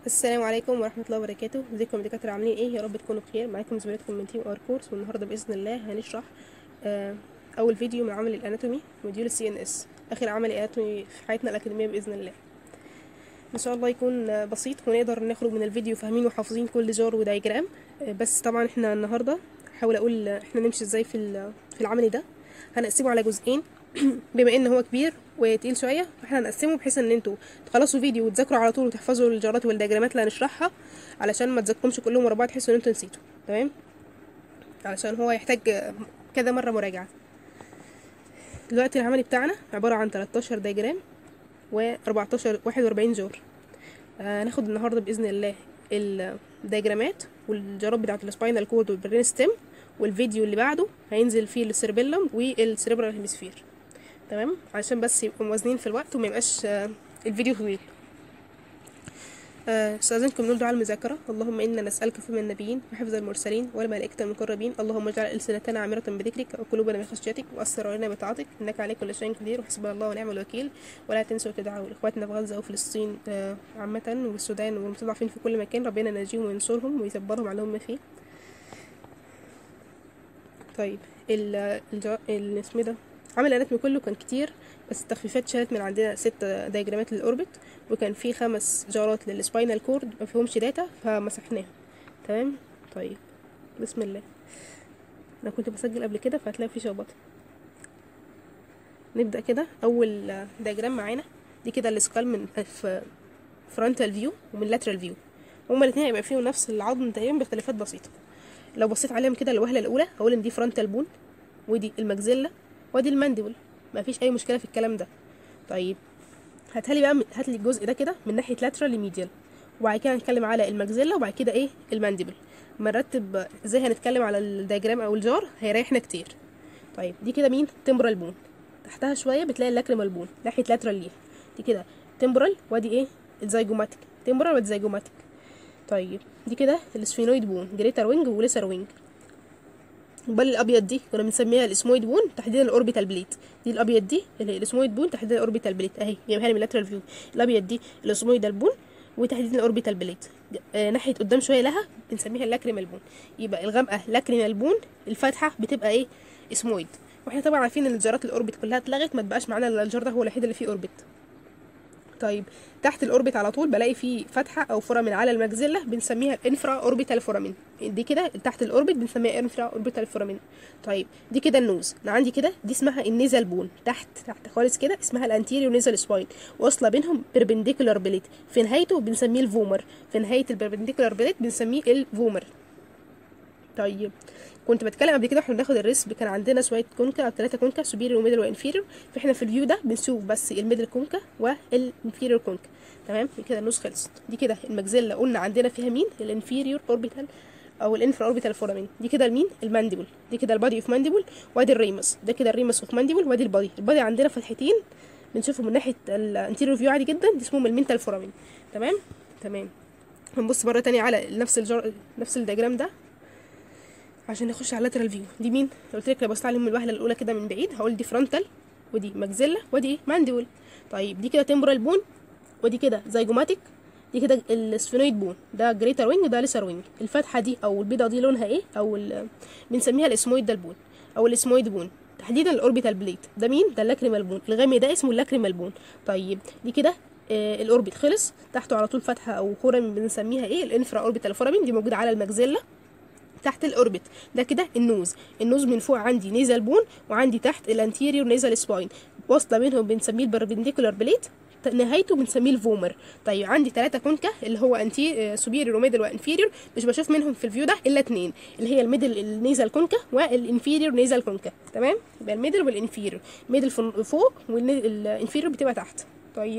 السلام عليكم ورحمة الله وبركاته ازيكم يا دكاترة عاملين ايه يا رب تكونوا بخير معاكم زميلتكم من تيم ار كورس والنهاردة بإذن الله هنشرح آه، أول فيديو من عمل الأناتومي موديول السي ان اس آخر عمل أناتومي في حياتنا الأكاديمية بإذن الله إن شاء الله يكون آه، بسيط ونقدر نخرج من الفيديو فاهمين وحافظين كل جار ودايجرام آه، بس طبعا احنا النهاردة هحاول أقول آه، احنا نمشي ازاي في ال- في العمل ده هنقسمه على جزئين بما ان هو كبير وتقيل شويه فاحنا هنقسمه بحيث ان انتوا تخلصوا فيديو وتذاكروا على طول وتحفظوا الجارات والدياجرامات اللي هنشرحها علشان ما تذاكرهمش كلهم ورا بعض تحسوا ان انتوا نسيتوا تمام علشان هو يحتاج كذا مره مراجعه دلوقتي العملي بتاعنا عباره عن 13 دياجرام و14 41 جار آه، هناخد النهارده باذن الله الدياجرامات والجارات بتاعه السباينال كورد والبرين ستيم والفيديو اللي بعده هينزل فيه السيربيلم والسيربرال هيمسفير تمام علشان بس يبقوا موازنين في الوقت وما يبقاش آه، الفيديو طويل آه، استاذنكم نقول دعاء المذاكرة اللهم إنا نسألك فيما النبيين وحفظ المرسلين والملائكة المقربين اللهم اجعل ألسنتنا عامرة بذكرك وقلوبنا بخشيتك وأثر علينا بطاعتك إنك على كل شيء قدير وحسبنا الله ونعم الوكيل ولا تنسوا تدعوا لإخواتنا في غزة وفي فلسطين آه، عامة والسودان والمستضعفين في كل مكان ربنا ينجيهم وينصرهم ويصبرهم على هم فيه طيب ال الجا- ال اسمه ده عمل الاناتومي كله كان كتير بس التخفيفات شالت من عندنا ست دايجرامات للاوربت وكان في خمس جارات للسباينال كورد ما فيهمش داتا فمسحناهم تمام طيب بسم الله انا كنت بسجل قبل كده فهتلاقي في شخبطه نبدا كده اول دايجرام معانا دي كده السكال من في فرونتال فيو ومن لاترال فيو هما الاثنين هيبقى فيهم نفس العظم تقريبا باختلافات بسيطه لو بصيت عليهم كده الوهله الاولى هقول ان دي فرونتال بون ودي المجزله ودي المانديبل ما فيش اي مشكله في الكلام ده طيب هاتلي بقى هات لي الجزء ده كده من ناحيه لاترال لميديال وبعد كده هنتكلم على المجزله وبعد كده ايه المانديبل ما نرتب ازاي هنتكلم على الدياجرام او الجار هيريحنا كتير طيب دي كده مين تمبرال بون تحتها شويه بتلاقي اللاكريمال بون ناحيه لاترال ليها دي كده تمبرال وادي ايه الزيجوماتيك تمبرال وادي زيجوماتيك طيب دي كده السفينويد بون جريتر وينج وليسر وينج البال الابيض دي كنا بنسميها الاسمويد بون تحديدا الاوربيتال بليت دي الابيض دي اللي هي الاسمويد بون تحديدا الاوربيتال بليت اهي جايبها لي من اللاترال فيو الابيض دي الاسمويدال بون وتحديدا الاوربيتال بليت آه ناحيه قدام شويه لها بنسميها اللاكريمال بون يبقى الغامقه لاكريمال بون الفاتحه بتبقى ايه اسمويد واحنا طبعا عارفين ان الجارات الاوربت كلها اتلغت ما تبقاش معانا إلا الجار ده هو الوحيد اللي فيه اوربت طيب تحت الاوربت على طول بلاقي فيه فتحه او فورامين على المجزله بنسميها الانفرا اوربيتال فورامين دي كده تحت الاوربت بنسميها انفرا اوربيتال فورامين طيب دي كده النوز انا عندي كده دي اسمها النيزل بون تحت تحت خالص كده اسمها الانتيريو نيزل سباين واصله بينهم بيربنديكولار بليت في نهايته بنسميه الفومر في نهايه البيربنديكولار بليت بنسميه الفومر طيب كنت بتكلم قبل كده احنا بناخد الريسب كان عندنا شويه كونكا او ثلاثه كونكا سوبيريور وميدل وانفيريور فاحنا في الفيو ده بنشوف بس الميدل كونكا والانفيريور كونكا تمام كده النص خلصت دي كده المجزله قلنا عندنا فيها مين الانفيريور اوربيتال او الانفرا اوربيتال فورامين دي كده المين المانديبل دي كده البادي اوف مانديبل وادي الريمس ده كده الريمس اوف مانديبل وادي البادي البادي عندنا فتحتين بنشوفهم من ناحيه الانتيريور فيو عادي جدا دي اسمهم المينتال فورامين تمام تمام هنبص مره تانية على نفس الجر... نفس الدياجرام ده عشان نخش على اللاترال فيو دي مين قلت لك لو بصيت عليهم من الوهله الاولى كده من بعيد هقول دي فرونتال ودي ماكزيلا ودي ايه مانديبل طيب دي كده تمبرال بون ودي كده زيجوماتيك دي كده السفينويد بون ده جريتر وينج وده ليسر وينج الفتحه دي او البيضه دي لونها ايه او ال- بنسميها الاسمويد بون او الاسمويد بون تحديدا الاوربيتال بليت ده مين ده اللاكريمال بون الغامق ده اسمه اللاكريمال بون طيب دي كده آه الاوربت خلص تحته على طول فتحه او خرم بنسميها ايه الانفرا اوربيتال فورامين دي موجوده على المجزله تحت الاوربت ده كده النوز النوز من فوق عندي نيزل بون وعندي تحت الانتيريور نيزل سباين واصله بينهم بنسميه البربنديكولار بليت ت- نهايته بنسميه الفومر طيب عندي ثلاثه كونكا اللي هو انتي سوبيريور وميدل وانفيريور مش بشوف منهم في الفيو ده الا اتنين اللي هي الميدل النيزل كونكا والانفيريور نيزل كونكا تمام يبقى الميدل والانفيريور ميدل فن- فوق والانفيريور بتبقى تحت طيب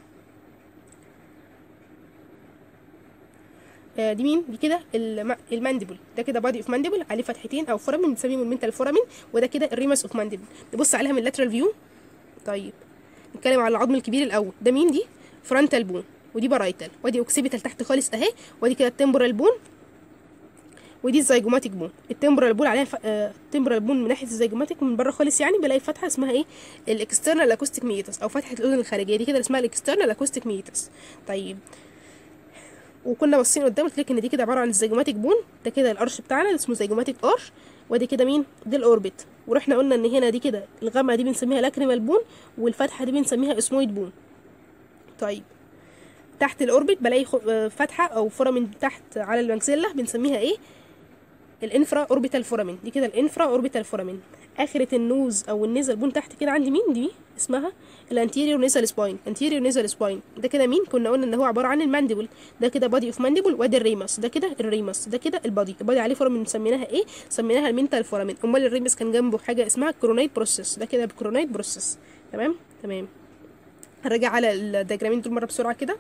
آه، دي مين دي كده الم- المانديبل ده كده بادي اوف مانديبل عليه فتحتين او فورامين بنسميهم المنتال فورامين وده كده الريمس اوف مانديبل نبص عليها من اللاترال فيو طيب نتكلم على العظم الكبير الاول ده مين دي فرونتال بون ودي بارايتال ودي اوكسيبيتال تحت خالص اهي ودي كده التمبرال بون ودي الزيجوماتيك بون التمبرال بون عليها ف... آه... التمبرال بون من ناحيه الزيجوماتيك من بره خالص يعني بلاقي فتحه اسمها ايه الاكسترنال اكوستيك ميتس او فتحه الاذن الخارجيه دي كده اسمها الاكسترنال اكوستيك ميتس طيب وكنا باصين قدام قلت لك ان دي كده عباره عن الزيجوماتيك بون ده كده الارش بتاعنا اللي اسمه زيجوماتيك ارش وادي كده مين دي الاوربت ورحنا قلنا ان هنا دي كده الغامقه دي بنسميها لاكريمال بون والفتحه دي بنسميها اسمويد بون طيب تحت الاوربت بلاقي خ- آه، فتحه او فورامين تحت على الماكسيلا بنسميها ايه الانفرا اوربيتال فورامين دي كده الانفرا اوربيتال فورامين اخره النوز او النيزل بون تحت كده عندي مين دي اسمها الانتيريور نيزل سباين انتيريور نيزل سباين ده كده مين كنا قلنا ان هو عباره عن المانديبل ده كده بادي اوف مانديبل وادي الريمس ده كده الريمس ده كده البادي البادي عليه فورامين سميناها ايه سميناها المينتال فورامين امال الريمس كان جنبه حاجه اسمها كرونايت بروسيس ده كده الكرونايت بروسيس تمام تمام هرجع على الدياجرامين دول مره بسرعه كده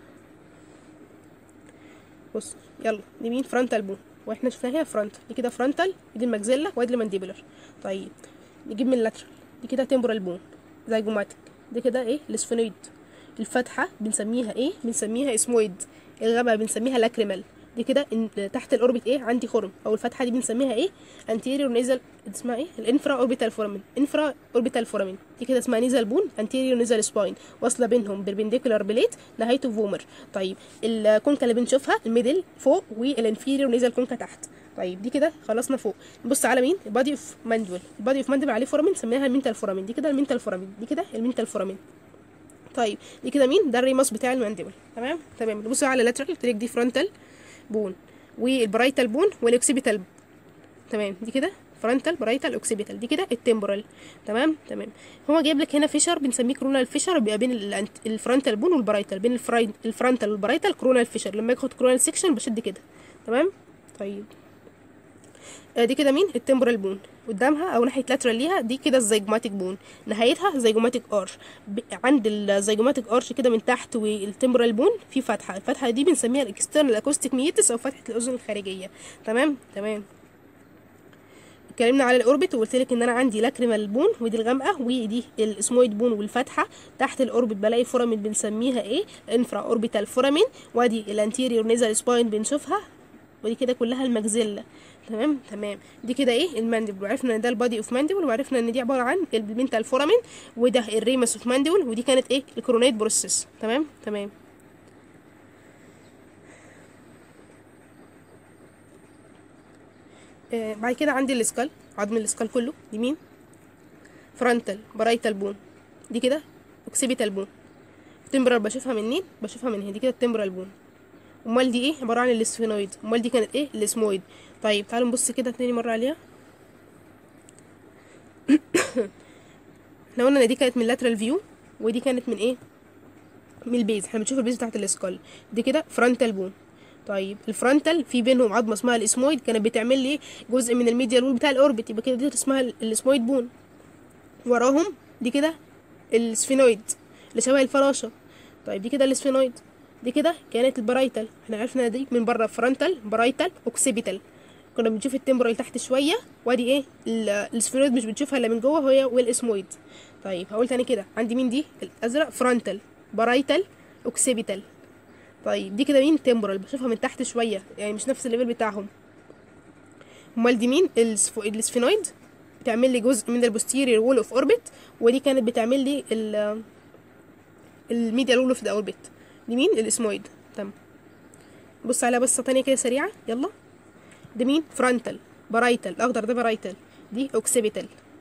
بص يلا دي مين فرونتال بون واحنا شفناها هي فرونت دي كده فرونتال دي الماكسيلا وادي المانديبولار طيب نجيب من اللاترال دي كده تمبرال بون زيجوماتيك دي كده ايه الاسفينويد الفتحه بنسميها ايه بنسميها اسمويد الغامقه بنسميها لاكريمال دي كده إن- تحت الاوربت ايه عندي خرم او الفتحه دي بنسميها ايه انتيريور نيزل اسمها ايه الانفرا اوربيتال فورامين انفرا اوربيتال فورامين دي كده اسمها نيزل بون انتيريور نيزل سباين واصله بينهم بربنديكولار بليت نهايته فومر طيب الكونكا اللي بنشوفها الميدل فوق والانفيريور نيزل كونكا تحت طيب دي كده خلصنا فوق نبص على مين البادي اوف ماندول البادي اوف ماندول عليه فورامين سميناها المينتال فورامين دي كده المينتال فورامين دي كده المينتال فورامين طيب دي كده مين ده الريموس بتاع المانديبل تمام تمام نبص على اللاترال قلت لك دي فرونتال بون والبرايتال بون والاوكسيبيتال تمام دي كده فرونتال برايتال اوكسيبيتال دي كده التمبرال تمام تمام هو جايب لك هنا فيشر بنسميه كرونال فيشر بيبقى بين الأنت- الفرونتال بون والبرايتال بين الفراي- الفرونتال والبرايتال كرونال فيشر لما ياخد كرونال سيكشن بشد كده تمام طيب آه، دي كده مين التمبرال بون قدامها او ناحيه لاترال ليها دي كده الزيجوماتيك بون نهايتها زيجوماتيك ارش ب- عند الزيجوماتيك ارش كده من تحت والتمبرال بون في فتحه الفتحه دي بنسميها الاكسترنال اكوستيك ميتس او فتحه الاذن الخارجيه تمام تمام اتكلمنا على الاوربت وقلت لك ان انا عندي لاكريمال بون ودي الغامقه ودي الاسمويد بون والفتحه تحت الاوربت بلاقي فورامين بنسميها ايه انفرا اوربيتال فورامين وادي الانتيريور نيزل سباين بنشوفها ودي كده كلها المجزله تمام تمام دي كده ايه المانديبل وعرفنا ان ده البادي اوف مانديبل وعرفنا ان دي عباره عن المينتال فورامين وده الريمس اوف مانديبل ودي كانت ايه الكرونيت بروسيس تمام تمام آه بعد كده عندي الاسكال عظم الاسكال كله دي مين فرونتال برايتال بون دي كده اوكسيبيتال بون التمبرال بشوفها منين بشوفها من هنا دي كده التمبرال بون امال دي ايه عباره عن الاسفينويد امال دي كانت ايه الاسمويد طيب تعالوا نبص كده تاني مره عليها احنا قلنا ان دي كانت من لاترال فيو ودي كانت من ايه من البيز احنا بنشوف البيز بتاعت الاسكال دي كده فرونتال بون طيب الفرونتال في بينهم عظمه اسمها الاسمويد كانت بتعمل لي جزء من الميديال وول بتاع الاوربت يبقى كده دي اسمها الاسمويد بون وراهم دي كده السفينويد اللي شبه الفراشه طيب دي كده السفينويد دي كده كانت البرايتال احنا عرفنا دي من بره فرونتال برايتال اوكسيبيتال كنا بنشوف التمبرال تحت شويه وادي ايه ال- السفينويد مش بنشوفها الا من جوه هي والاسمويد طيب هقول تاني كده عندي مين دي الازرق فرونتال برايتال اوكسيبيتال طيب دي كده مين تمبرال بشوفها من تحت شويه يعني مش نفس الليفل بتاعهم امال دي مين السفو... السفينويد بتعمل لي جزء من البوستيريور وول اوف اوربت ودي كانت بتعمل لي ال الميديال وول اوف ذا اوربت دي مين الاسمويد تمام بص عليها بصه تانية كده سريعه يلا ده مين فرونتال برايتال الاخضر ده برايتال دي اوكسيبيتال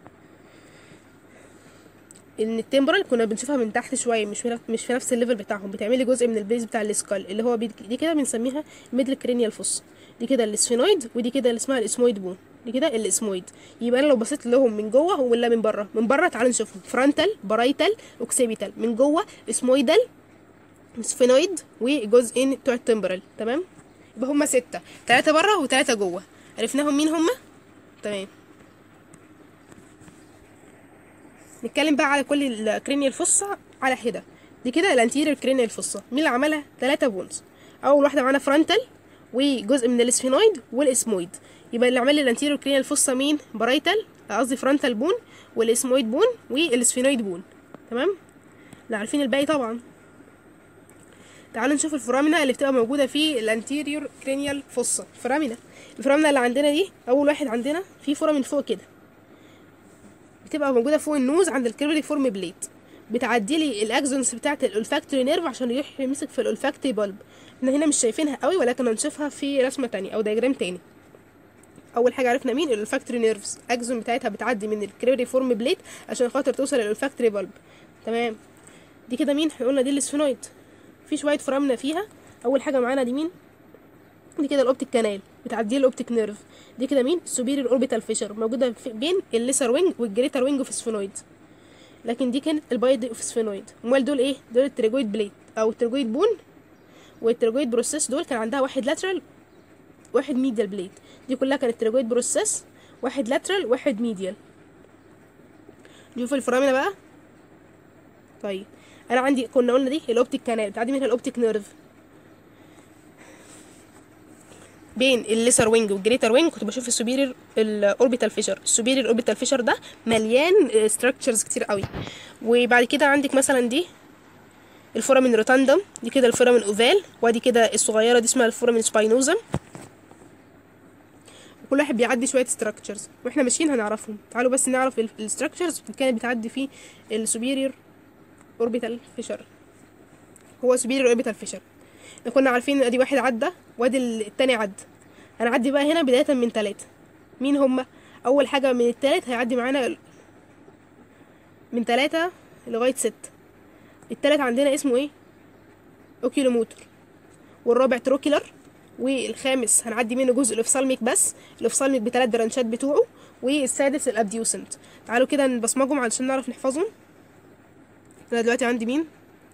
ان التمبرال كنا بنشوفها من تحت شويه مش في نف- مش في نفس الليفل بتاعهم بتعملي جزء من البيز بتاع السكال اللي هو بي- دي كده بنسميها ميدل كرينيال فوس دي كده السفينويد ودي كده اللي اسمها الاسمويد بون دي كده الاسمويد يبقى انا لو بصيت لهم من جوه ولا من بره من بره تعالوا نشوفهم فرونتال برايتال اوكسيبيتال من جوه اسمويدال سفينويد وجزئين بتوع التمبرال تمام يبقى هما ستة تلاتة بره وتلاتة جوه عرفناهم مين هما تمام نتكلم بقى على كل الكرينيال فصة على حدة دي كده الانتيريور كرينيال فصة مين اللي عملها تلاتة بونز اول واحدة معانا فرونتال وجزء من الاسفينويد والاسمويد يبقى اللي عمل لي الانتيريور كرينيال فصة مين برايتال قصدي فرونتال بون والاسمويد بون والاسفينويد بون تمام لا عارفين الباقي طبعا تعالوا نشوف الفرامنة اللي بتبقى موجودة في الانتيريور كرينيال فوسا الفرامنة الفرامنة اللي عندنا دي أول واحد عندنا في فورة من فوق كده بتبقى موجودة فوق النوز عند الكريبري فورم بليت بتعدي لي الاكزونز بتاعه الاولفاكتوري نيرف عشان يروح يمسك في الاولفاكتوري بالب احنا هنا مش شايفينها قوي ولكن هنشوفها في رسمه تانية او دايجرام تاني اول حاجه عرفنا مين الاولفاكتوري نيرفز اكزون بتاعتها بتعدي من الكريبري فورم بليت عشان خاطر توصل للاولفاكتوري بالب تمام دي كده مين احنا قلنا دي السفينويد في شويه فرامنا فيها اول حاجه معانا دي مين دي كده الاوبتيك كانال بتعدي الاوبتيك نيرف دي كده مين السوبيريور اوربيتال فيشر موجوده في بين الليسر وينج والجريتر وينج اوف السفينويد لكن دي كانت البايد اوف السفينويد امال دول ايه دول التريجويد بليت او التريجويد بون والتريجويد بروسيس دول كان عندها واحد لاترال واحد ميديال بليت دي كلها كانت تريجويد بروسيس واحد لاترال واحد ميديال نشوف الفرامنه بقى طيب انا عندي كنا قلنا دي الاوبتيك كانال بتعدي منها الاوبتيك نيرف بين الليسر وينج والجريتر وينج كنت بشوف السوبيريور الاوربيتال فيشر السوبيريور اوربيتال فيشر ده مليان ستراكشرز كتير قوي وبعد كده عندك مثلا دي الفورامين روتاندم دي كده الفورامين اوفال وادي كده الصغيره دي اسمها الفورامين سباينوزم كل واحد بيعدي شويه ستراكشرز واحنا ماشيين هنعرفهم تعالوا بس نعرف الستراكشرز كانت بتعدي فيه السوبيريور اوربيتال فيشر هو سوبيريور اوربيتال فيشر كنا عارفين ادي واحد عدى وادي التاني عدى هنعدي بقى هنا بداية من تلاتة مين هما اول حاجة من التالت هيعدي معانا من تلاتة لغاية ستة التالت عندنا اسمه ايه اوكيلوموتر والرابع تروكيلر والخامس هنعدي منه جزء الافصالميك بس الافصالميك بثلاث برانشات بتوعه والسادس الابديوسنت تعالوا كده نبصمجهم علشان نعرف نحفظهم انا دلوقتي عندي مين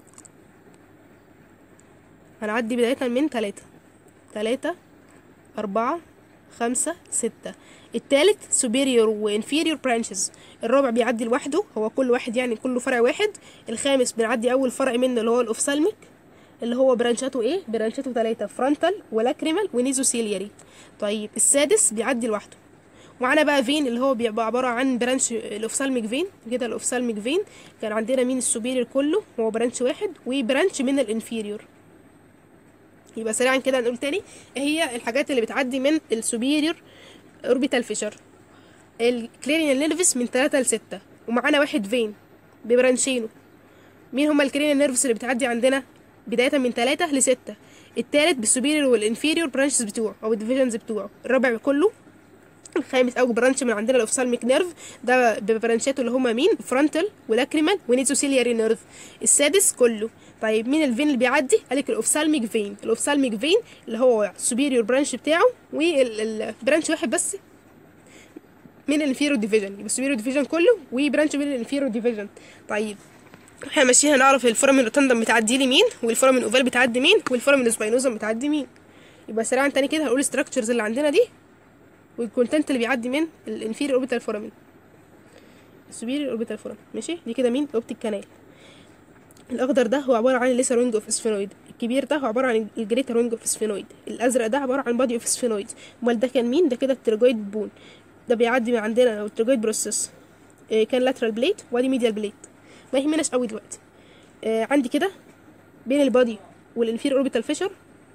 هنعدي بداية من تلاتة تلاتة أربعة خمسة ستة التالت superior و inferior branches الرابع بيعدي لوحده هو كل واحد يعني كله فرع واحد الخامس بنعدي أول فرع منه اللي هو الأوفسالميك اللي هو برانشاته ايه برانشاته تلاتة فرونتال ولاكريمال ونيزوسيلياري طيب السادس بيعدي لوحده ومعانا بقى فين اللي هو بيبقى عبارة عن برانش الأوفسالميك فين كده الأوفسالميك فين كان عندنا مين السوبيريور كله هو برانش واحد وبرانش من الانفيريور يبقى سريعا كده نقول تاني ايه هي الحاجات اللي بتعدي من السوبيريور اوربيتال فيشر الكليرينال نيرفس من 3 ل 6 ومعانا واحد فين ببرانشينه مين هما الكليرينال نيرفس اللي بتعدي عندنا بداية من 3 ل 6 التالت بالسوبيريور والانفيريور برانشز بتوعه او الديفيجنز بتوعه الرابع كله الخامس او برانش من عندنا الاوفسالميك نيرف ده ببرانشاته اللي هما مين فرونتال ولاكريمال ونيزوسيلياري نيرف السادس كله طيب مين الفين اللي بيعدي قالك الاوفسالميك فين الاوفسالميك فين اللي هو السوبيريور برانش بتاعه والبرانش واحد بس من الانفيرو ديفيجن يبقى السوبيريور ديفيجن كله وبرانش من الانفيرو ديفيجن طيب احنا ماشيين هنعرف الفورامين روتاندم بتعدي لي مين والفورامين اوفال بتعدي مين والفورامين سباينوزم بتعدي مين يبقى سريعا تاني كده هنقول الستراكشرز اللي عندنا دي والكونتنت اللي بيعدي من الانفيريور اوربيتال فورامين السوبيريور اوربيتال فورامين ماشي دي كده مين الاوبتيك كانال الاخضر ده هو عباره عن الليسر وينج اوف سفينويد الكبير ده هو عباره عن الجريتر وينج اوف سفينويد الازرق ده عباره عن بادي اوف سفينويد امال ده كان مين ده كده الترجويد بون ده بيعدي من عندنا او الترجويد بروسيس إيه كان لاترال بليت وادي ميديال بليت ما يهمناش قوي دلوقتي آه عندي كده بين البادي والانفير اوربيتال فيشر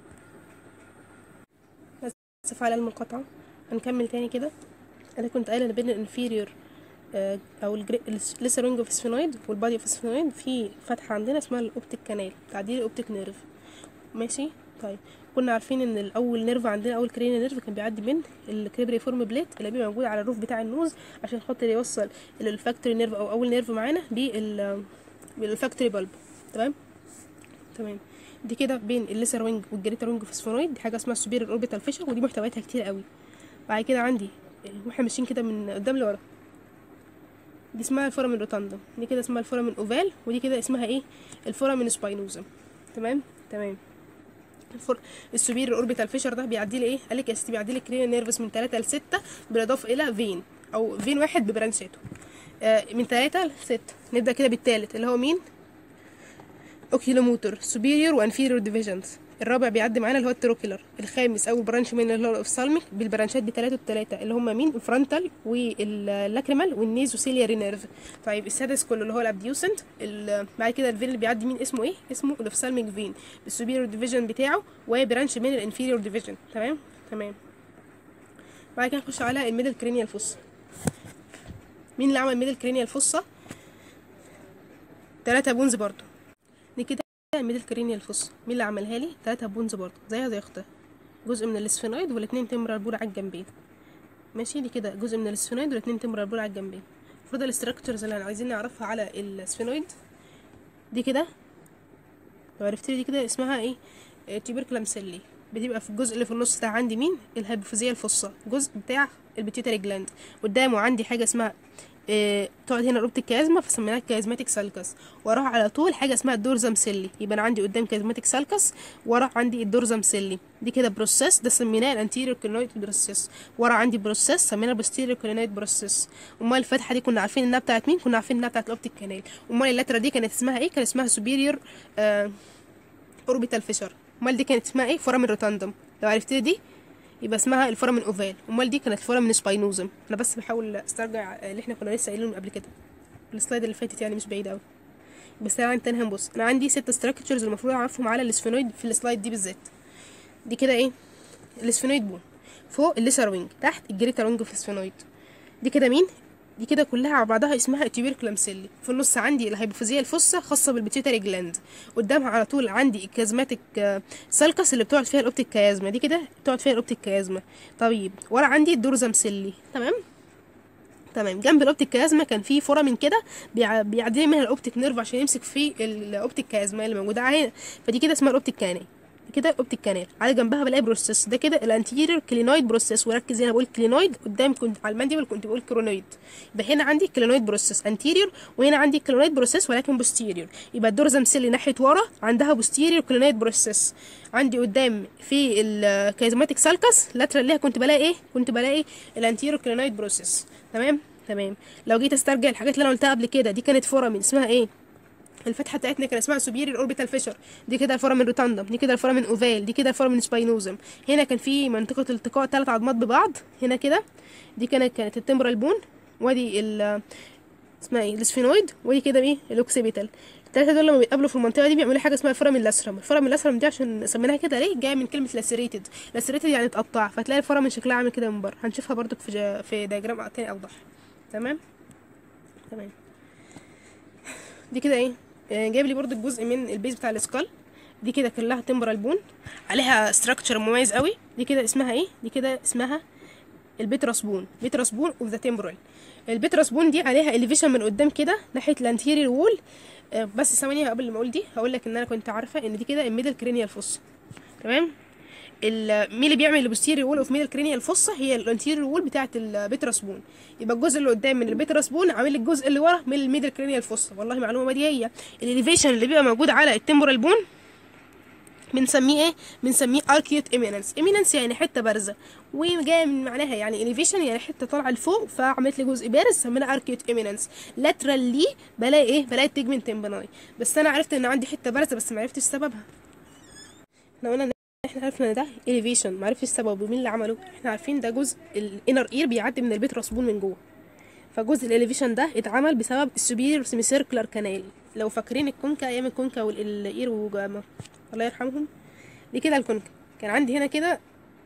اسف على المقاطعه هنكمل تاني كده انا كنت قايله ان بين الانفيريور آه او الليسر وينج اوف سفينويد والبادي اوف سفينويد في فتحه عندنا اسمها الاوبتيك كانال تعديل الاوبتيك نيرف ماشي طيب كنا عارفين ان الاول نيرف عندنا اول كرينيا نيرف كان بيعدي من الكريبري فورم بليت اللي بيبقى موجود على الروف بتاع النوز عشان خاطر يوصل الفاكتوري نيرف او اول نيرف معانا بال بالفاكتوري بالب تمام تمام دي كده بين الليسر وينج والجريتر وينج في سفينويد دي حاجه اسمها السوبيريور اوربيتال فيشر ودي محتوياتها كتير قوي بعد كده عندي واحنا ماشيين كده من قدام لورا دي اسمها الفورامين روتاندم دي كده اسمها الفورامين اوفال ودي كده اسمها ايه الفورامين سباينوزم تمام تمام الفور السوبيريور اوربيتال فيشر ده بيعدي لي ايه قال لك يا ستي بيعدي لي كرينيال نيرفس من 3 ل 6 بالاضافه الى فين او فين واحد ببرانشاته آه من 3 ل 6 نبدا كده بالثالث اللي هو مين اوكيلوموتر سوبيريور وانفيريور ديفيجنز الرابع بيعدي معانا اللي هو التروكيلر الخامس اول برانش من اللي هو الاوفسالميك بالبرانشات بثلاثه والثلاثه اللي هم مين الفرونتال واللاكريمال والنيزوسيلياري نيرف طيب السادس كله اللي هو الابديوسنت بعد كده الفين اللي بيعدي مين اسمه ايه اسمه الاوفسالميك فين بالسوبيريور ديفيجن بتاعه وبرانش من الانفيريور ديفيجن تمام تمام بعد كده نخش على الميدل كرينيال فوس مين اللي عمل ميدل كرينيال فوسا تلاتة بونز برضو دي كده الميدل كرينيال فوس مين اللي عملها لي تلاتة بونز برضو زيها زي اختها جزء من الاسفينويد والاتنين تمبرال بول على الجنبين ماشي دي كده جزء من الاسفينويد والاتنين تمبرال بول على الجنبين المفروض الاستراكشرز اللي عايزين نعرفها على الاسفينويد دي كده لو عرفت لي دي كده اسمها ايه تيبركلم سيلي بتبقى في الجزء اللي في النص ده عندي مين الهيبوفيزيا الفصة الجزء بتاع البيتيوتري جلاند قدامه عندي حاجه اسمها إيه تقعد هنا ربط الكازما فسميناها كازماتيك سالكس وراها على طول حاجه اسمها الدورزم سيلي يبقى انا عندي قدام كازماتيك سالكس ورا عندي الدورزم سيلي دي كده بروسيس ده سميناه الانتيريور كلينويد بروسيس ورا عندي بروسيس سميناه البوستيريور كلينويد بروسيس امال الفتحه دي كنا عارفين انها بتاعت مين كنا عارفين انها بتاعت الاوبتيك كانال امال اللتره دي كانت اسمها ايه كان اسمها سوبيريور آه اوربيتال فيشر امال دي كانت اسمها ايه فورامين روتاندوم لو عرفت دي يبقى اسمها الفورامين اوفال امال دي كانت الفورامين سباينوزم انا بس بحاول استرجع اللي احنا كنا لسه قايلينه قبل كده السلايد اللي فاتت يعني مش بعيد قوي بس تعالى تاني هنبص انا عندي ست ستراكشرز المفروض اعرفهم على الاسفينويد في السلايد دي بالذات دي كده ايه الاسفينويد بون فوق الليسر وينج تحت الجريتر وينج في الاسفينويد دي كده مين دي كده كلها على بعضها اسمها التيوبيركلم سيلي في النص عندي الهيبوفيزيا الفصة خاصة بالبيتيوتري جلاند قدامها على طول عندي الكازماتيك سالكس اللي بتقعد فيها الاوبتيك كيازما دي كده بتقعد فيها الاوبتيك كيازما طيب ورا عندي الدورزم سيلي تمام تمام جنب الاوبتيك كيازما كان في فورامين كده بيعدي منها الاوبتيك نيرف عشان يمسك في الاوبتيك كيازما اللي موجوده هنا فدي كده اسمها الاوبتيك كانال كده الاوبتيك كانال على جنبها بلاقي بروسيس ده كده الانتيريور كلينويد بروسيس وركز هنا بقول كلينويد قدام كنت على المانديبل كنت بقول كرونويد يبقى هنا عندي كلينويد بروسيس انتيريور وهنا عندي كلينويد بروسيس ولكن بوستيريور يبقى الدورزم سيلي ناحيه ورا عندها بوستيريور كلينويد بروسيس عندي قدام في الكازماتيك سالكس لاترال ليها كنت بلاقي ايه كنت بلاقي الانتيريور كلينويد بروسيس تمام تمام لو جيت استرجع الحاجات اللي انا قلتها قبل كده دي كانت فورامين اسمها ايه الفتحه بتاعتنا كان اسمها سوبيريور اوربيتال فيشر دي كده الفورامين روتاندم دي كده الفورامين اوفال دي كده الفورامين سباينوزم هنا كان في منطقه التقاء ثلاث عظمات ببعض هنا كده دي كانت كانت التمبرال بون وادي ال اسمها ايه السفينويد ودي كده ايه الاوكسيبيتال الثلاثه دول لما بيتقابلوا في المنطقه دي بيعملوا حاجه اسمها الفورامين لاسرم الفورامين لاسرم دي عشان سميناها كده ليه جايه من كلمه لاسريتد لاسريتد يعني اتقطع فتلاقي الفورامين شكلها عامل كده من بره هنشوفها برضو في جا... في دياجرام تاني اوضح تمام تمام دي كده ايه جايب لي برضو الجزء من البيز بتاع السكال دي كده كلها تمبرال بون عليها ستراكشر مميز قوي دي كده اسمها ايه دي كده اسمها البيتراس بون بيتراس بون اوف ذا تمبرال البيتراس بون دي عليها اليفيشن من قدام كده ناحيه الانتيريور وول بس ثواني قبل ما اقول دي هقول لك ان انا كنت عارفه ان دي كده الميدل كرينيال فوس تمام مين اللي بيعمل البوستيريور وول اوف ميدل كرينيال فوسا هي الانتيريور وول بتاعه البيتراس بون يبقى الجزء اللي قدام من البيتراس بون عامل الجزء اللي ورا من الميدل كرينيال فوسا والله معلومه بديهيه الاليفيشن اللي بيبقى موجود على التمبرال بون بنسميه ايه بنسميه اركيوت ايميننس ايميننس يعني حته بارزه وجايه من معناها يعني اليفيشن يعني حته طالعه لفوق فعملت لي جزء بارز سميناه اركيوت ايميننس لاترال لي بلاقي ايه بلاقي التيجمنت تمبناي بس انا عرفت ان عندي حته بارزه بس ما عرفتش سببها احنا قلنا احنا عرفنا ان ده elevation ما عرفتش سببه مين اللي عمله احنا عارفين ده جزء الانر اير بيعدي من البيت راسبون من جوه فجزء الاليفيشن ده اتعمل بسبب السوبيريور سيمي سيركلر كانال لو فاكرين الكونكا ايام الكونكا والاير وجاما الله يرحمهم دي كده الكونكا كان عندي هنا كده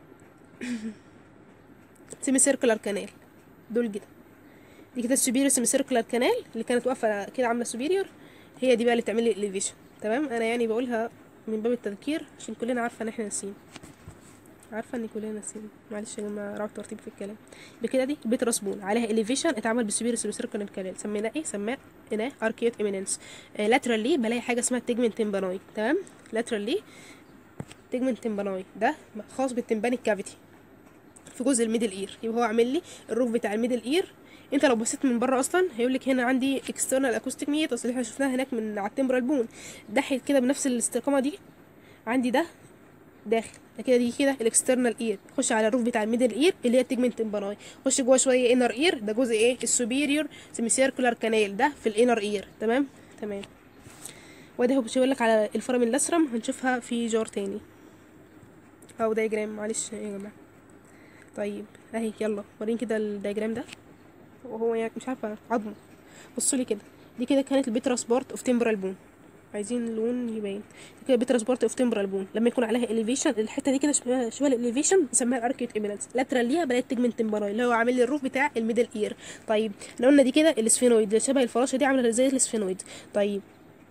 سيمي سيركلر كانال دول كده دي كده السوبيريور سيمي سيركلر كانال اللي كانت واقفه كده عامله سوبيريور هي دي بقى اللي بتعمل لي الاليفيشن تمام انا يعني بقولها من باب التذكير عشان كلنا عارفه ان احنا ناسيين عارفه ان كلنا ناسيين معلش يا جماعه راعوا الترتيب في الكلام بكده دي البيت راسبون عليها اليفيشن اتعمل بالسوبيريور سيركل كانال سميناه ايه سميناه اركيوت ايميننس لاترالي بلاقي حاجه اسمها تيجمنت تمباناي تمام لاترالي تيجمنت تمباناي ده خاص بالتمبانيك كافيتي في جزء الميدل اير يبقى هو عامل لي الروف بتاع الميدل اير انت لو بصيت من بره اصلا هيقول لك هنا عندي اكسترنال اكوستيك ميتس اللي احنا شفناها هناك من على التمبرال بون داخل كده بنفس الاستقامه دي عندي ده داخل ده كده دي كده الاكسترنال اير خش على الروف بتاع الميدل اير اللي هي التيجمنت تمبراي خش جوه شويه انر اير ده جزء ايه السوبيريور سيمي سيركولار كانال ده في الانر اير تمام تمام وده هو بيقول لك على الفرامين الاسرم هنشوفها في جار تاني او دايجرام معلش يا جماعه طيب اهي يلا وريني كده الدايجرام ده وهو يعني مش عارفه عظمه بصوا لي كده دي كده كانت البيت ترانسبورت اوف تمبرال بون عايزين لون يبين دي كده بيت ترانسبورت اوف تمبرال بون لما يكون عليها اليفيشن الحته دي كده شبه شبه الاليفيشن بنسميها الاركيوت ايميننس لاترال ليها بلاقي التجمنت تمبراي اللي هو عامل لي الروف بتاع الميدل اير طيب لو قلنا دي كده السفينويد اللي شبه الفراشه دي عامله زي السفينويد طيب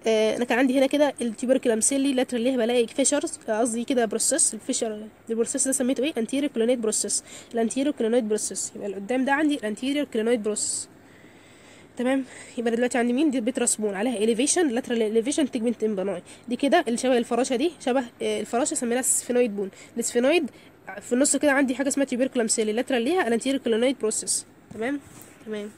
آه انا كان عندي هنا كده التيوبركلم سيلي لاترال ليها بلاقي فيشرز قصدي كده بروسيس الفيشر البروسيس ده سميته ايه انتيريور كلونيد بروسيس الانتيريور كلونيد بروسيس يبقى اللي قدام ده عندي الانتيريور كلونيد بروسيس تمام يبقى أنا دلوقتي عندي مين دي بترسبون عليها اليفيشن لاترال اليفيشن تيجمنت امباناي دي كده اللي شبه الفراشه دي شبه آه، الفراشه سميناها سفينويد بون السفينويد في النص كده عندي حاجه اسمها تيوبركلم سيلي لاترال ليها الانتيريور كلونيد بروسيس تمام تمام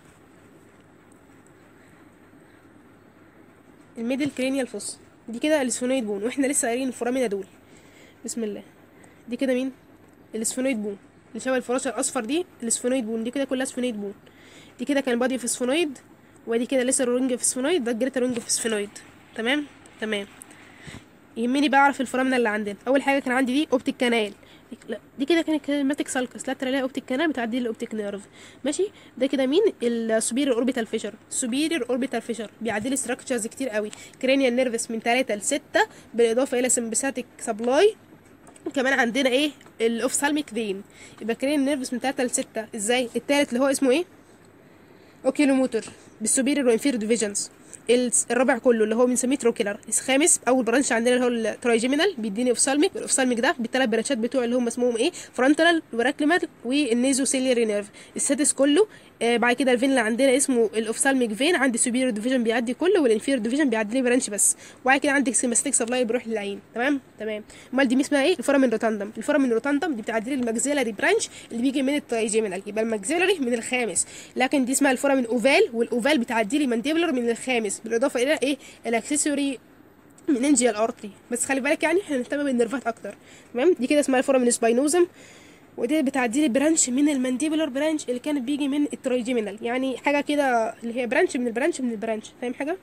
الميدل كرينيال فوس دي كده السفينويد بون واحنا لسه قايلين الفورامينا دول بسم الله دي كده مين السفينويد بون اللي شبه الفراشه الاصفر دي السفينويد بون دي كده كلها سفينويد بون دي كده كان بادي في سفينويد ودي كده لسه رونج في سفينويد ده الجريتا رونج في سفينويد تمام تمام يهمني بقى اعرف الفورامينا اللي عندنا اول حاجه كان عندي دي اوبتيك كانال لا دي كده كانت كلماتيك سالكس لا ترى لها اوبتيك كانال بتعدي الاوبتيك نيرف ماشي ده كده مين السوبيريور اوربيتال فيشر السوبيريور اوربيتال فيشر بيعدي لي ستراكشرز كتير قوي كرينيال نيرفس من 3 ل 6 بالاضافه الى سمبساتيك سبلاي كمان عندنا ايه الاوفسالميك فين يبقى كرينيال نيرفس من 3 ل 6 ازاي التالت اللي هو اسمه ايه اوكيلوموتور بالسوبيريور وانفيريور ديفيجنز الرابع كله اللي هو بنسميه تروكيلر الخامس اول برانش عندنا اللي هو الترايجيمينال بيديني اوفسالميك الاوفسالميك ده بالثلاث برانشات بتوع اللي هم اسمهم ايه فرونتال وراكليمال والنيزو سيلياري نيرف السادس كله آه بعد كده الفين اللي عندنا اسمه الاوفسالميك فين عندي سوبيريور ديفيجن بيعدي كله والانفيريور ديفيجن بيعدي لي برانش بس وبعد كده عندك سيمستيك سبلاي بيروح للعين تمام تمام امال دي اسمها ايه الفورامين روتاندم الفورامين روتاندم دي بتعدي لي الماكسيلاري برانش اللي بيجي من الترايجيمينال يبقى الماكسيلاري من الخامس لكن دي اسمها الفورامين اوفال والاوفال بتعدي لي مانديبلر من الخامس بالاضافه الى ايه الاكسسوري مننجيال ارتري بس خلي بالك يعني احنا نهتم بالنرفات اكتر تمام دي كده اسمها الفورامين سباينوزم ودي بتعدي لي برانش من المانديبلر برانش اللي كانت بيجي من الترايجيمينال يعني حاجه كده اللي هي برانش من البرانش من البرانش فاهم حاجه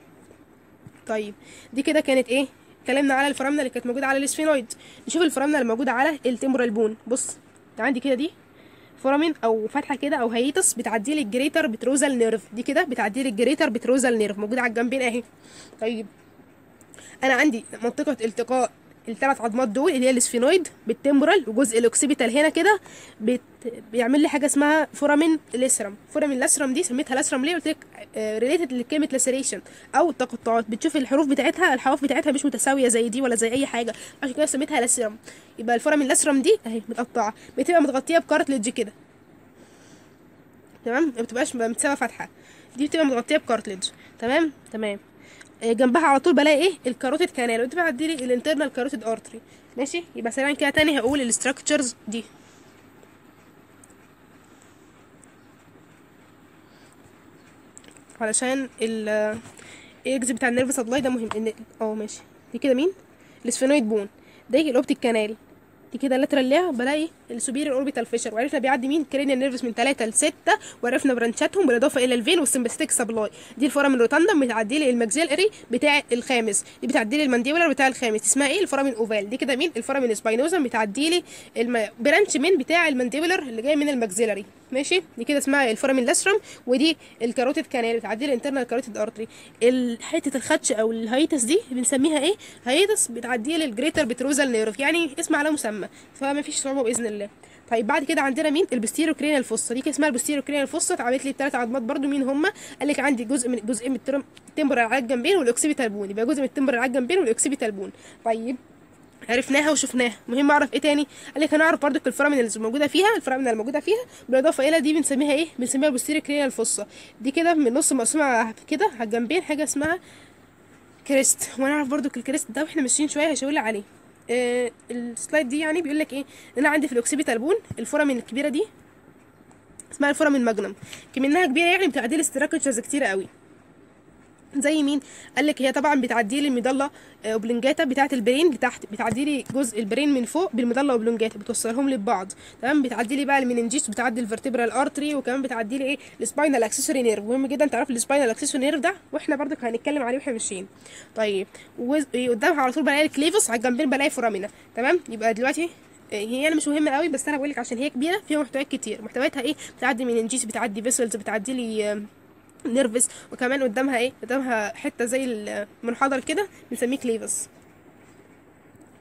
طيب دي كده كانت ايه اتكلمنا على الفرامنه اللي كانت موجوده على السفينويد نشوف الفرامنه اللي موجوده على التمبرال بون بص عندي كده دي فورامين او فتحه كده او هيتس بتعدي لي الجريتر بتروزال نيرف دي كده بتعدي لي الجريتر بتروزال نيرف موجوده على الجنبين اهي طيب انا عندي منطقه التقاء الثلاث عظمات دول اللي هي السفينويد بالتمبرال وجزء الاوكسيبيتال هنا كده بت... بيعمل لي حاجه اسمها فورامين ليسرم فورامين ليسرم دي سميتها ليسرم ليه قلت لك ريليتد لكلمه لاسيريشن او التقطعات بتشوف الحروف بتاعتها الحواف بتاعتها مش متساويه زي دي ولا زي اي حاجه عشان كده سميتها ليسرم يبقى الفورامين ليسرم دي اهي متقطعه بتبقى متغطيه بكارتلج كده تمام ما بتبقاش متساويه فتحه دي بتبقى متغطيه بكارتلج تمام تمام آه، جنبها على طول بلاقي ايه الكاروتيد كانال ودي بتعدي لي الانترنال كاروتيد ارتري ماشي يبقى سريعا كده تاني هقول الاستراكشرز دي علشان ال الاكس بتاع النيرف سبلاي ده مهم ان اه ماشي دي كده مين السفينويد بون ده الاوبتيك كانال دي كده اللاترال ليها بلاقي السوبيريور اوربيتال فيشر وعرفنا بيعدي مين كرينيال نيرفس من 3 ل 6 وعرفنا برانشاتهم بالاضافه الى الفين والسمبستيك سبلاي دي الفورامين روتاندم بتعدي لي الماكسيلري بتاع الخامس دي بتعدي لي المانديبولار بتاع الخامس اسمها ايه الفورامين اوفال دي كده مين الفورامين سباينوزم بتعدي لي الم... برانش من بتاع المانديبولار اللي جاي من الماكسيلري ماشي دي كده اسمها الفورامين لاسرم ودي الكاروتيد كانال بتعدي لي الانترنال كاروتيد ارتري حته الخدش او الهايتس دي بنسميها ايه هايتس بتعدي لي الجريتر بتروزال نيرف يعني اسم على مسمى فما فيش صعوبه باذن الله طيب بعد كده عندنا مين البستيرو كرينال فوسا دي كده اسمها البستيرو كرينال فوسا اتعملت لي الثلاث عظمات برضو مين هم قال لك عندي جزء من جزء من الترم- التمبرال على الجنبين والاوكسيبيتال بون يبقى جزء من التمبرال على الجنبين والاوكسيبيتال بون طيب عرفناها وشفناها مهم اعرف ايه تاني قال لك هنعرف برضو الفورامين اللي موجوده فيها الفورامين اللي موجوده فيها بالاضافه الى دي بنسميها ايه بنسميها البوستيريو كرينال فوسا دي كده من النص مقسومه كده على الجنبين حاجه اسمها كريست ونعرف برضو الكريست ده واحنا ماشيين شويه هشاور لك عليه آه السلايد دي يعني بيقول لك ايه ان انا عندي في الاوكسيبيتال بون الفورامين الكبيره دي اسمها الفورامين ماجنم كمنها كبيره يعني بتعدي لي ستراكشرز كتيره قوي زي مين قال لك هي طبعا بتعدي لي المضله آه، اوبلونجاتا بتاعه البرين لتحت بتعدي لي جزء البرين من فوق بالمضله اوبلونجاتا بتوصلهم لي ببعض تمام بتعدي لي بقى المننجيس بتعدي الفرتبرال ارتري وكمان بتعدي لي ايه السباينال اكسسوري نيرف مهم جدا تعرف السباينال اكسسوري نيرف ده واحنا برضك هنتكلم عليه واحنا ماشيين طيب وز- إيه، قدامها على طول بلاقي الكليفوس على الجنبين بلاقي فورامينا تمام يبقى دلوقتي آه، هي انا مش مهمه قوي بس انا بقول لك عشان هي كبيره فيها محتويات كتير محتوياتها ايه بتعدي مننجيس بتعدي فيسلز بتعدي لي آه، نيرفس وكمان قدامها ايه قدامها حته زي المنحدر كده بنسميه كليفس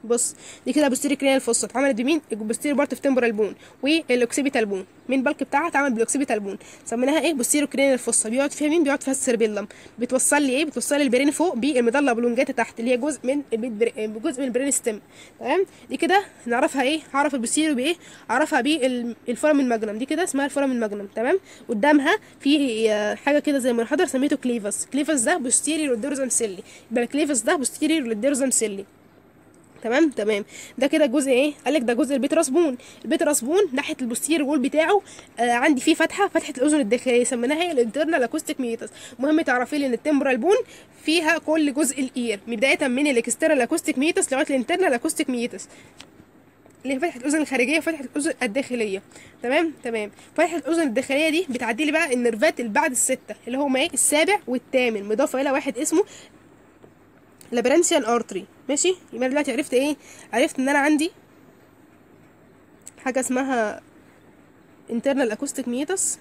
بص دي كده بوستيريور كرينيال فوسا اتعملت بمين البوستيريور بارت في تمبرال بون والاوكسيبيتال بون مين بالك بتاعها اتعمل بالاوكسيبيتال بون سميناها ايه بوستيريور كرينيال فوسا بيقعد فيها مين بيقعد فيها السيربيلم بتوصل لي ايه بتوصل لي البرين فوق بالمضله بلونجاتا تحت اللي هي جزء من البيت جزء من البرين ستيم تمام دي كده نعرفها ايه هعرف البوستيريور بايه اعرفها بالفورم الماجنم دي كده اسمها الفورم الماجنم تمام قدامها في آه، حاجه كده زي منحدر سميته كليفس كليفس ده بوستيريور للدورزم سيلي يبقى الكليفس ده بوستيريور للدورزم سيلي تمام تمام ده كده جزء ايه قال لك ده جزء البيتراس بون البيتراس بون ناحيه البوستير وول بتاعه آه عندي فيه فتحه فتحه الاذن الداخليه سميناها هي الانترنال اكوستيك ميتس مهم تعرفي لي ان التمبرال بون فيها كل جزء الاير بدايه من الاكسترنال اكوستيك ميتس لغايه الانترنال اكوستيك ميتس اللي هي فتحه الاذن الخارجيه وفتحه الاذن الداخليه تمام تمام فتحه الاذن الداخليه دي بتعدي لي بقى النرفات اللي بعد السته اللي هما ايه السابع والثامن مضافه الى واحد اسمه لابرانسيان ارتري ماشي يبقى أنا دلوقتي عرفت ايه عرفت ان انا عندي حاجه اسمها internal acoustic meatus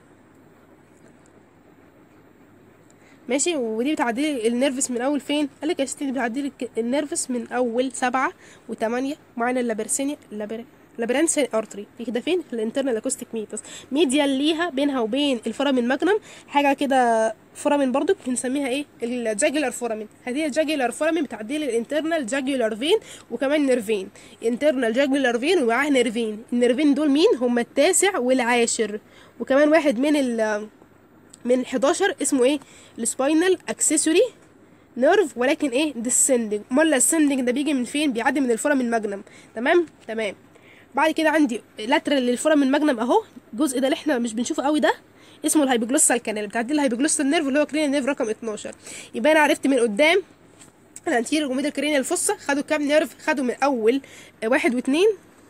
ماشي ودي بتعدي لي النيرفس من اول فين قال لك يا ستي دي بتعدي لي النيرفس من اول سبعة وثمانية معانا اللابرسينيا اللابر لابرانسيان ارتري دي كده فين في الانترنال اكوستيك ميتس ميديال ليها بينها وبين الفورامين ماجنم حاجه كده فورامين برضو بنسميها ايه الجاجولار فورامين هذه الجاجولار فورامين بتعدي لي الانترنال جاجولار فين وكمان نيرفين انترنال جاجولار فين ومعاها نيرفين النيرفين دول مين هم التاسع والعاشر وكمان واحد من ال من 11 اسمه ايه السباينال اكسسوري نيرف ولكن ايه ديسندنج امال السندنج ده بيجي من فين بيعدي من الفورامين ماجنم تمام تمام بعد كده عندي لاترال للفورامين ماجنم اهو الجزء ده اللي احنا مش بنشوفه قوي ده اسمه الهايبوجلوسال كانال بتعدي الهايبوجلوسال نيرف اللي هو كرينيال نيرف رقم 12 يبقى انا عرفت من قدام الانتيريور وميدل كرينيال فوسا خدوا كام نيرف خدوا من اول واحد واثنين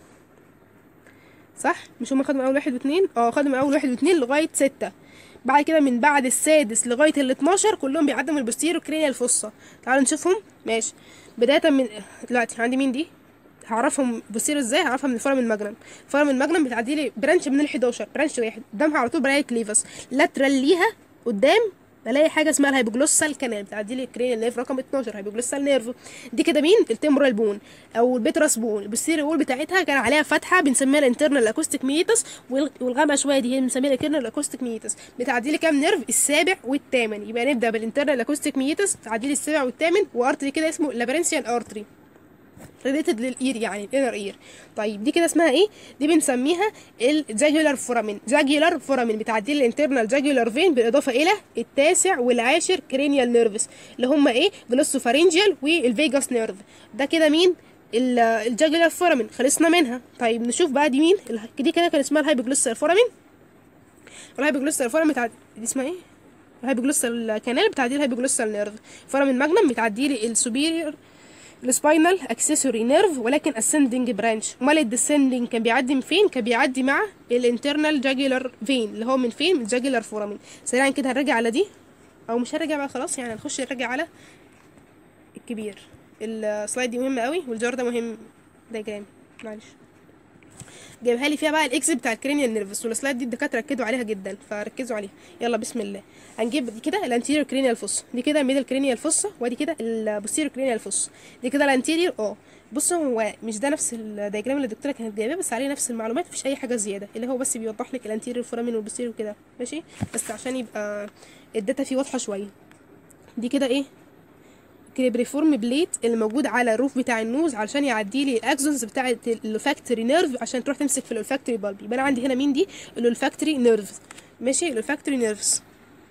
صح مش هما خدوا من اول واحد واثنين اه خدوا من اول واحد واثنين لغايه ستة بعد كده من بعد السادس لغايه ال 12 كلهم بيعدوا من البوستيرو كرينيال فوسا تعالوا نشوفهم ماشي بدايه من دلوقتي عندي مين دي هعرفهم بوستيرو ازاي هعرفها من الفورم الماجنم الفورم الماجنم بتعدي لي برانش من ال 11 برانش واحد قدامها على طول بلاقي كليفس لاترال ليها قدام بلاقي حاجه اسمها الهايبوجلوسال كانال بتعدي لي الكرينيال نيرف رقم 12 هايبوجلوسال نيرف دي كده مين التمبرال بون او البيتراس بون البوستيريور وول بتاعتها كان عليها فتحه بنسميها الانترنال اكوستيك ميتس والغامقه شويه دي هي بنسميها الانترنال اكوستيك ميتس بتعدي لي كام نيرف السابع والثامن يبقى نبدا بالانترنال اكوستيك ميتس تعدي لي السابع والثامن وارتري كده اسمه لابرنسيان ارتري ريليتد للاير يعني الانر اير طيب دي كده اسمها ايه دي بنسميها الجاجولار فورامين جاجولار فورامين بتعدي الانترنال جاجولار فين بالاضافه الى التاسع والعاشر كرينيال نيرفس اللي هم ايه فارينجيال والفيجاس نيرف ده كده مين الجاجولار فورامين خلصنا منها طيب نشوف بقى دي مين دي كده كان اسمها الهايبوجلوسال فورامين الهايبوجلوسال فورامين بتاع دي اسمها ايه الهايبوجلوسال كانال بتعدي الهايبوجلوسال نيرف فورامين ماجنم بتعدي لي السوبيريور السباينال اكسسوري نيرف ولكن اسندنج برانش امال الديسندنج كان بيعدي من فين كان بيعدي مع الانترنال جاجولار فين اللي هو من فين من الجاجولار فورامين سريعا كده هنرجع على دي او مش هنرجع بقى خلاص يعني هنخش نرجع على الكبير السلايد دي مهمه قوي والجار ده مهم دايجرام معلش جايبها لي فيها بقى الاكس بتاع الكرينيال نيرفس والسلايد دي الدكاتره ركزوا عليها جدا فركزوا عليها يلا بسم الله هنجيب دي كده الانتيريور كرينيال فوس دي كده الميدل كرينيال فوس وادي كده البوستيريور كرينيال فوس دي كده الانتيريور اه بصوا هو مش ده نفس الدياجرام اللي الدكتوره كانت جايباه بس عليه نفس المعلومات مفيش اي حاجه زياده اللي هو بس بيوضح لك الانتيريور فورامين والبوستيريور كده ماشي بس عشان يبقى الداتا فيه واضحه شويه دي كده ايه كريبريفورم بليت اللي موجود على الروف بتاع النوز علشان يعدي لي الاكسونز بتاعه الفاكتوري نيرف عشان تروح تمسك في الفاكتوري بالب يبقى انا عندي هنا مين دي الفاكتوري نيرفز ماشي الفاكتوري نيرفز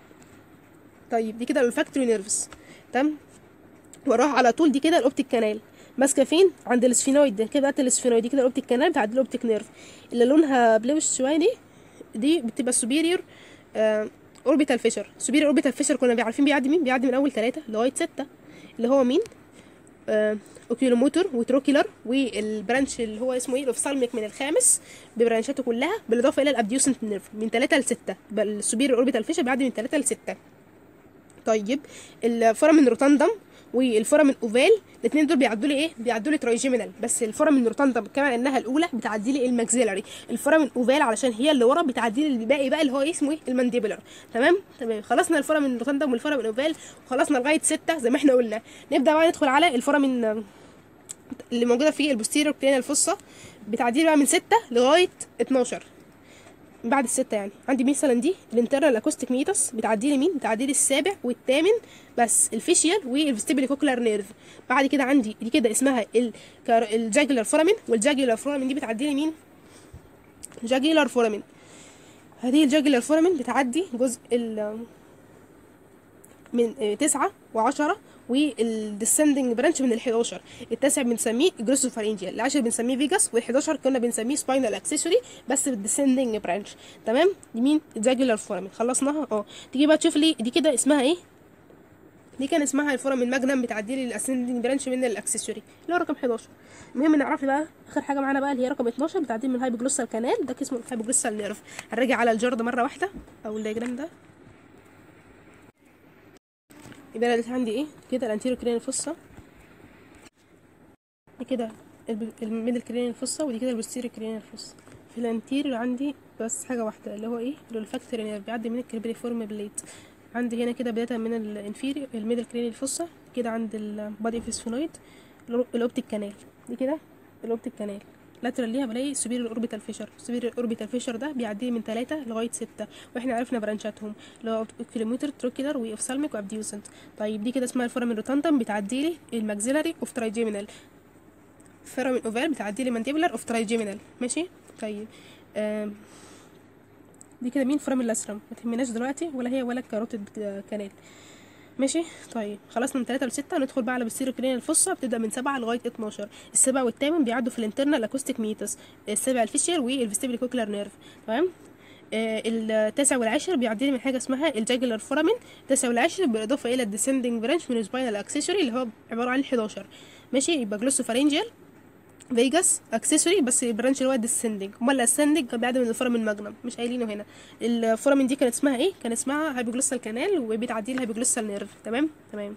طيب دي كده الفاكتوري نيرفز تمام وراها على طول دي كده الاوبتيك كانال ماسكه فين عند السفينويد ده كده السفينويد دي كده الاوبتيك كانال بتعدي الاوبتيك نيرف اللي لونها بلوش شويه دي دي بتبقى سوبيريور آه اوربيتال فيشر سوبيريور اوربيتال فيشر كنا عارفين بيعدي مين بيعدي من اول ثلاثة لغايه ستة اللي هو مين آه اوكيولوموتور وتروكيلر والبرانش اللي هو اسمه ايه الاوفسالميك من الخامس ببرانشاته كلها بالاضافه الى الابديوسنت نيرف من 3 ل 6 السوبيريور اوربيتال فيشر بيعدي من 3 ل 6 طيب الفورامين روتاندم والفورامين اوفال الاثنين دول بيعدوا لي ايه بيعدوا لي ترايجيمينال بس الفورامين روتاندم كما انها الاولى بتعدي لي الماكسيلاري الفورامين اوفال علشان هي اللي ورا بتعدي لي الباقي بقى اللي هو اسمه ايه المانديبولار تمام تمام خلصنا الفورامين روتاندم والفورامين اوفال وخلصنا لغايه ستة زي ما احنا قلنا نبدا بقى ندخل على الفورامين اللي موجوده في البوستيريور كرينيال فوسا بتعدي بقى من 6 لغايه 12 بعد الستة يعني عندي مثلا دي الانترنال اكوستيك ميتس بتعدي لي مين بتعدي لي السابع والثامن بس الفيشيال والفيستيبلي كوكلر نيرف بعد كده عندي دي كده اسمها الجاجلر فورامين والجاجلر فورامين دي بتعدي لي مين جاجلر فورامين هذه الجاجلر فورامين بتعدي جزء ال من آه، تسعة وعشرة والديسندنج برانش من ال11 التاسع بنسميه جروسوفارينجيال العاشر بنسميه فيجاس وال11 كنا بنسميه سباينال اكسسوري بس بالديسندنج برانش تمام دي مين الجاجلر فورامين خلصناها اه تيجي بقى تشوف لي دي كده اسمها ايه دي كان اسمها الفورامين ماجنم بتعدي لي الاسندنج برانش من الاكسسوري اللي هو رقم 11 المهم نعرف بقى اخر حاجه معانا بقى اللي هي رقم 12 بتعدي من الهايبوجلوسال كانال ده اسمه الهايبوجلوسال نيرف هنراجع على الجرد مره واحده او الدياجرام ده يبقى انا دلوقتي عندي ايه كده الانتيرو كرين الفصة دي كده الب- الميدل كرين الفصة ودي كده البوستيريو كرين الفصة في الانتيريو عندي بس حاجة واحدة اللي هو ايه الولفاكتوري نيرف بيعدي من الكربريفورم بليت عندي هنا كده بداية من الانفيريو الميدل كرين الفصة كده عند البادي فيسفونويد الاوبتيك كانال دي كده الاوبتيك كانال لاترال ليها بلاقي سوبيريور اوربيتال فيشر سوبيريور اوربيتال فيشر ده بيعدي من 3 لغايه 6 واحنا عرفنا برانشاتهم اللي هو كيلومتر تروكيلر واوفسالميك وابديوسنت طيب دي كده اسمها الفورامين روتاندم بتعدي لي الماكسيلاري اوف ترايجيمينال فورامين اوفال بتعدي لي مانديبولار اوف ترايجيمينال ماشي طيب آم. دي كده مين فورامين لاسرم ما تهمناش دلوقتي ولا هي ولا الكاروتيد كانال ماشي طيب خلصنا من 3 ل 6 ندخل بقى على بسيرو كرين الفصة بتبدا من 7 لغايه 12 السابع والثامن بيعدوا في الانترنال اكوستيك ميتس السابع الفيشيال والفيستيبلي كوكلر نيرف تمام آه التاسع والعاشر بيعدي لي من حاجه اسمها الجاجلر فورامين التاسع والعاشر بالاضافه الى الديسندنج برانش من السباينال اكسسوري اللي هو عباره عن 11 ماشي يبقى جلوسوفارينجيال فيجاس اكسسوري بس البرانش اللي هو الديسندنج امال الاسندنج كان بيعدي من الفورامين ماجنم مش قايلينه هنا الفورامين دي كانت اسمها ايه كان اسمها هايبوجلوسال كانال وبتعدي لها هايبوجلوسال نيرف تمام تمام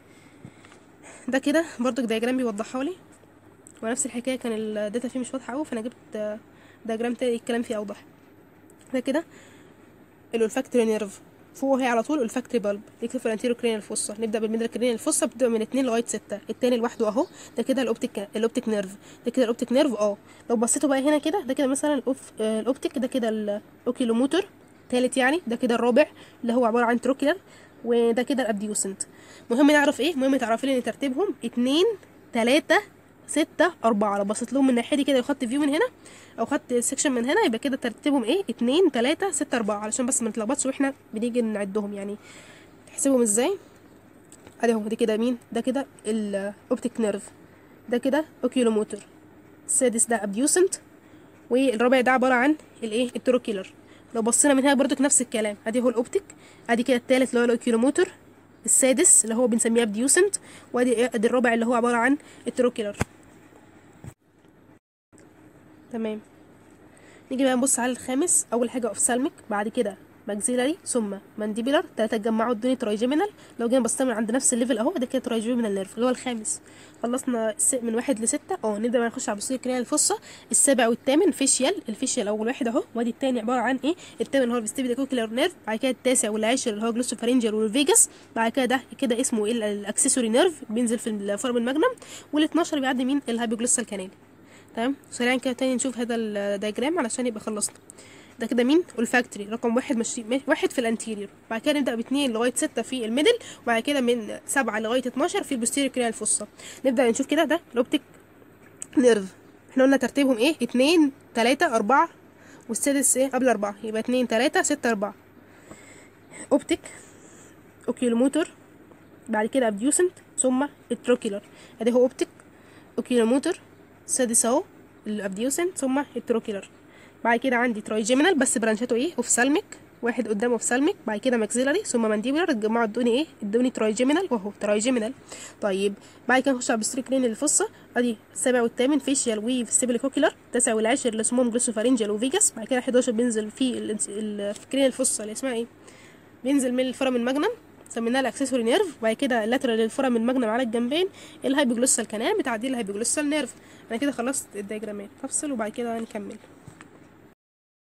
ده كده برضو دياجرام بيوضحها لي ونفس الحكايه كان الداتا فيه مش واضحه قوي فانا جبت دياجرام تاني الكلام فيه اوضح ده كده الولفاكتوري نيرف فوق هي على طول الفاكتوري بالب يكتب في الانتيرو كرينيال فوسا نبدا بالميدل كرينيال فوسا بتبدا من 2 لغايه 6 التاني لوحده اهو ده كده الاوبتيك الاوبتيك نيرف ده كده الاوبتيك نيرف اه لو بصيتوا بقى هنا كده ده كده مثلا الأوف... آه، الاوبتيك ده كده الاوكيلوموتور تالت يعني ده كده الرابع اللي هو عباره عن تروكيلر وده كده الابديوسنت مهم نعرف ايه مهم تعرفي لي ان ترتيبهم اتنين تلاتة ستة أربعة لو بصيت لهم من الناحية دي كده وخدت فيو من هنا أو خدت سيكشن من هنا يبقى كده ترتيبهم ايه اتنين تلاتة ستة أربعة علشان بس ما نتلخبطش واحنا بنيجي نعدهم يعني تحسبهم ازاي ادي اهو دي كده مين ده كده الاوبتيك نيرف ده كده اوكيولوموتور السادس ده ابديوسنت والرابع ده عباره عن الايه التروكيلر لو بصينا من هنا برضك نفس الكلام ادي هو الاوبتيك ادي كده التالت اللي هو الاوكيولوموتور السادس اللي هو بنسميه ابديوسنت وادي إيه؟ ادي الرابع اللي هو عباره عن التروكيلر تمام نيجي بقى نبص على الخامس اول حاجه اوفسالميك بعد كده ماكسيلاري ثم مانديبيلر تلاتة اتجمعوا ادوني ترايجيمينال لو جينا بصينا من عند نفس الليفل اهو ده كده ترايجيمينال نيرف اللي هو الخامس خلصنا الس- من واحد لستة اه نبدا بقى نخش على بصير كريال الفصة السابع والثامن فيشيال الفيشيال اول واحد اهو وادي التاني عباره عن ايه الثامن اللي هو الفيستيبيلي كوكلر نيرف بعد كده التاسع والعاشر اللي هو جلوسوفارينجر والفيجاس بعد كده ده كده اسمه ايه ال- الاكسسوري نيرف بينزل في الفورم الماجنم وال12 بيعدي مين الهايبوجلوسال كانال تمام سريعا كده تاني نشوف هذا الدياجرام علشان يبقى خلصنا ده كده مين والفاكتوري رقم واحد ماشي ماشي- واحد في الانتيريور بعد كده نبدا باتنين لغايه ستة في الميدل وبعد كده من سبعة لغايه 12 في البوستيريور كريال الفصة نبدا نشوف كده ده الاوبتيك نيرف احنا قلنا ترتيبهم ايه اتنين تلاتة اربعة والسادس ايه قبل اربعة يبقى اتنين تلاتة ستة اربعة اوبتيك اوكيولوموتور بعد كده ابديوسنت ثم التروكيلر ادي هو اوبتيك اوكيولوموتور السادس اهو الابديوسنت ثم التروكيلر بعد كده عندي ترايجيمينال بس برانشاته ايه اوفسالميك واحد قدام اوفسالميك بعد كده ماكسيلاري ثم مانديبولار اتجمعوا ادوني ايه ادوني ترايجيمينال واهو ترايجيمينال طيب بعد كده نخش على البستريكرين الفصة ادي السابع والثامن فيشيال وفيستيبلي كوكيلر التاسع والعاشر اللي اسمهم جلوسوفارينجيال وفيجاس بعد كده 11 بينزل في ال- ال- الكرين الفصة اللي اسمها ايه بينزل من الفورامين ماجنم سميناها الاكسسوري نيرف وبعد كده اللاترال الفورامين ماجنم على الجنبين الهايبوجلوسال كانال بتعدي الهايبوجلوسال نيرف انا كده خلصت الدياجرامات هفصل وبعد كده نكمل